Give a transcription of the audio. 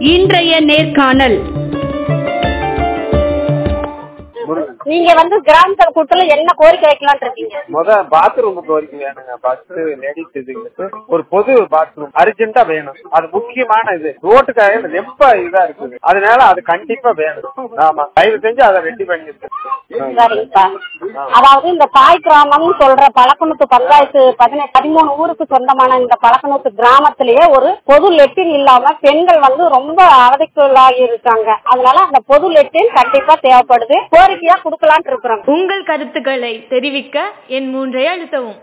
இன்றைய நேர்காணல் நீங்க வந்து கிராம கூட்டத்துல என்ன கோரிக்கை வைக்கலாம்னு இருக்கீங்க முத பாத்ரூம் கோரிக்கை வேணுங்க பஸ் லேடிஸ் இதுங்களுக்கு ஒரு பொது பாத்ரூம் அர்ஜென்ட்டா வேணும் அது முக்கியமான இது ரோட்டுக்காக ரொம்ப இதா இருக்குது அதனால அது கண்டிப்பா வேணும் ஆமா தயவு செஞ்சு அதை ரெடி பண்ணிட்டு சரிங்கப்பா அதாவது இந்த தாய் கிராமம்னு சொல்ற பழக்கணுத்து பஞ்சாயத்து பதினெட்டு பதிமூணு ஊருக்கு சொந்தமான இந்த பழக்கணுத்து கிராமத்திலேயே ஒரு பொது லெட்டின் இல்லாம பெண்கள் வந்து ரொம்ப அவதிக்குள்ளாகி இருக்காங்க அதனால அந்த பொது லெட்டின் கண்டிப்பா தேவைப்படுது கோரிக்கையா கொடுக்கலாம்னு இருக்கிறோம் உங்கள் கருத்துக்களை தெரிவிக்க என் மூன்றை அழுத்தவும்